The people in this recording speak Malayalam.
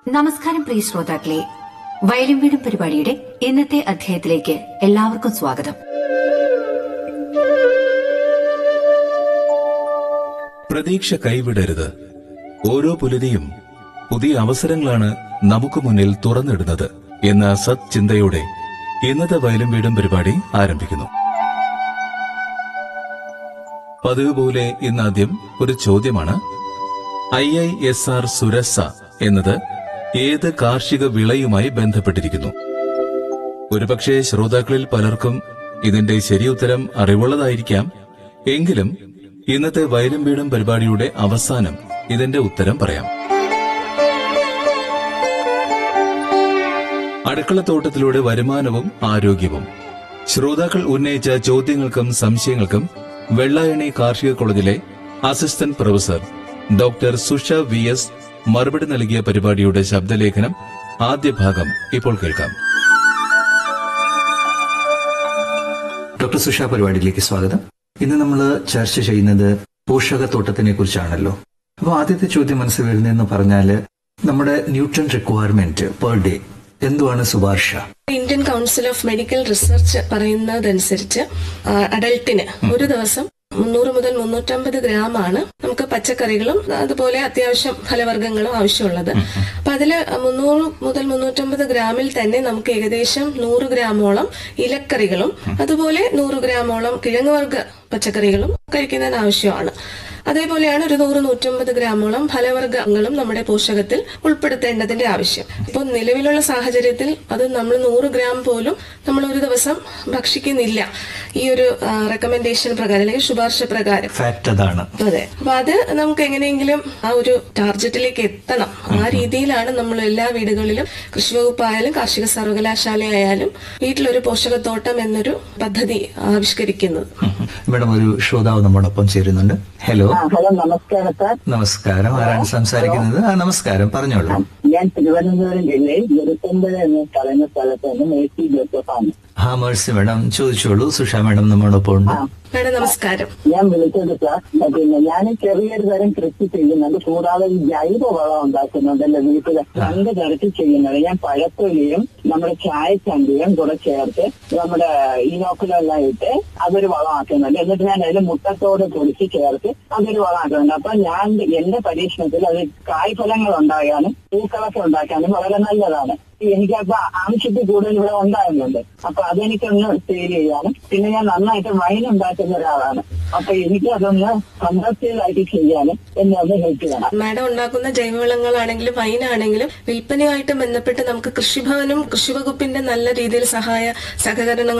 നമസ്കാരം പ്രിയ ശ്രോതാക്കളെ വയലും വീടും പരിപാടിയുടെ ഇന്നത്തെ അധ്യായത്തിലേക്ക് എല്ലാവർക്കും സ്വാഗതം പ്രതീക്ഷ കൈവിടരുത് ഓരോ പുലരിയും പുതിയ അവസരങ്ങളാണ് നമുക്ക് മുന്നിൽ തുറന്നിടുന്നത് എന്ന സത്ചിന്തയോടെ ഇന്നത്തെ വയലും വീടും പരിപാടി ആരംഭിക്കുന്നു പതിവ് പോലെ ഇന്നാദ്യം ഒരു ചോദ്യമാണ് I I S R Surasa എന്നത് ഏത് കാർഷിക വിളയുമായി ബന്ധപ്പെട്ടിരിക്കുന്നു ഒരുപക്ഷെ ശ്രോതാക്കളിൽ പലർക്കും ഇതിന്റെ ശരിയുത്തരം അറിവുള്ളതായിരിക്കാം എങ്കിലും ഇന്നത്തെ വയലും വീടും പരിപാടിയുടെ അവസാനം ഇതിന്റെ ഉത്തരം പറയാം അടുക്കളത്തോട്ടത്തിലൂടെ വരുമാനവും ആരോഗ്യവും ശ്രോതാക്കൾ ഉന്നയിച്ച ചോദ്യങ്ങൾക്കും സംശയങ്ങൾക്കും വെള്ളായണി കാർഷിക കോളേജിലെ assistant professor doctor Susha V S മറുപടി നൽകിയ പരിപാടിയുടെ ശബ്ദലേഖനം ആദ്യ ഭാഗം ഇപ്പോൾ കേൾക്കാം ഡോക്ടർ സുഷ പരിപാടിയിലേക്ക് സ്വാഗതം ഇന്ന് നമ്മൾ ചർച്ച ചെയ്യുന്നത് പോഷകത്തോട്ടത്തിനെ കുറിച്ചാണല്ലോ അപ്പോൾ ആദ്യത്തെ ചോദ്യം മനസ്സിൽ വരുന്നതെന്ന് പറഞ്ഞാല് നമ്മുടെ ന്യൂട്രൻ റിക്വയർമെന്റ് പെർ ഡേ എന്തുവാണ് ശുപാർശ Indian council of medical research പറയുന്നതനുസരിച്ച് ആ, അഡൽട്ടിന് ഒരു ദിവസം മുന്നൂറ് മുതൽ മുന്നൂറ്റമ്പത് ഗ്രാം ആണ് നമുക്ക് പച്ചക്കറികളും അതുപോലെ അത്യാവശ്യം ഫലവർഗ്ഗങ്ങളും ആവശ്യമുള്ളത് അപ്പൊ അതില് മുന്നൂറ് മുതൽ മുന്നൂറ്റമ്പത് ഗ്രാമിൽ തന്നെ നമുക്ക് ഏകദേശം നൂറ് ഗ്രാമോളം ഇലക്കറികളും അതുപോലെ നൂറ് ഗ്രാമോളം കിഴങ്ങുവർഗ്ഗ പച്ചക്കറികളും കഴിക്കുന്നതിന് ആവശ്യമാണ് അതേപോലെയാണ് ഒരു നൂറ് നൂറ്റമ്പത് ഗ്രാമോളം ഫലവർഗ്ഗങ്ങളും നമ്മുടെ പോഷകത്തിൽ ഉൾപ്പെടുത്തേണ്ടതിന്റെ ആവശ്യം ഇപ്പോൾ നിലവിലുള്ള സാഹചര്യത്തിൽ അത് നമ്മൾ നൂറ് ഗ്രാം പോലും നമ്മൾ ഒരു ദിവസം ഭക്ഷിക്കുന്നില്ല ഈ ഒരു റെക്കമെൻഡേഷൻ പ്രകാരം അല്ലെങ്കിൽ ശുപാർശ പ്രകാരം ഫാക്ട് അതാണ് അതെ അപ്പൊ അത് നമുക്ക് എങ്ങനെയെങ്കിലും ആ ഒരു ടാർജറ്റിലേക്ക് എത്തണം ആ രീതിയിലാണ് നമ്മൾ എല്ലാ വീടുകളിലും കൃഷി വകുപ്പായാലും കാർഷിക സർവകലാശാലയായാലും വീട്ടിലൊരു പോഷകത്തോട്ടം എന്നൊരു പദ്ധതി ആവിഷ്കരിക്കുന്നത് ഇവിടെ ഒരു ശ്രോതാവ് നമ്മോടൊപ്പം ചേരുന്നുണ്ട് ഹലോ ആ, ഹലോ നമസ്കാരം സാർ നമസ്കാരം ആരാണ് സംസാരിക്കുന്നത് ആ നമസ്കാരം പറഞ്ഞോളൂ ഞാൻ തിരുവനന്തപുരം ജില്ലയിൽ വെറുപ്പമ്പഴ എന്ന് പറയുന്ന സ്ഥലത്ത് നിന്ന് മേഴ്സി ജോസഫാണ് ആ മേഴ്സി മാഡം ചോദിച്ചോളൂ സുഷ മാഡം നമ്മോടൊപ്പം ഉണ്ട് മാഡം നമസ്കാരം ഞാൻ വിളിച്ചത് സാർ പിന്നെ ഞാൻ ചെറിയൊരു തരം കൃഷി ചെയ്യുന്നുണ്ട് കൂടാതെ ഈ ജൈവ വളം ഉണ്ടാക്കുന്നുണ്ട് എന്റെ വീട്ടിൽ രണ്ട് തരത്തിൽ ചെയ്യുന്നത് ഞാൻ പഴത്തൊലിയും നമ്മുടെ ചായച്ചണ്ടിയും കൂടെ ചേർത്ത് നമ്മുടെ ഈനോക്കിലെല്ലാം ഇട്ട് അതൊരു വളമാക്കുന്നുണ്ട് എന്നിട്ട് ഞാൻ അതിൽ മുട്ടത്തോട് പൊടിച്ച് ചേർത്ത് അതൊരു വളമാക്കുന്നുണ്ട് അപ്പൊ ഞാൻ എന്റെ പരീക്ഷണത്തിൽ അത് കായ്ഫലങ്ങൾ ഉണ്ടാകാനും പൂക്കളൊക്കെ ഉണ്ടാക്കാനും വളരെ നല്ലതാണ് എനിക്കപ്പോ ആവശ്യത്തിൽ കൂടുതൽ ഇവിടെ ഉണ്ടാകുന്നുണ്ട് അപ്പൊ അതെനിക്കൊന്ന് സെയിൽ ചെയ്യാനും പിന്നെ ഞാൻ നന്നായിട്ട് വൈൻ ഉണ്ടാക്കുന്ന ഒരാളാണ് അപ്പൊ എനിക്ക് അതൊന്ന് കമേഴ്സ്യലായിട്ട് ചെയ്യാനും എന്നെ ഒന്ന് ഹെൽപ്പ് ചെയ്യണം മാഡം ഉണ്ടാക്കുന്ന ജൈവവളങ്ങളാണെങ്കിലും വൈനാണെങ്കിലും വിൽപ്പനയുമായിട്ട് ബന്ധപ്പെട്ട് നമുക്ക് കൃഷിഭവനും കൃഷിവകുപ്പിന്റെ നല്ല രീതിയിൽ സഹായ സഹകരണങ്ങൾ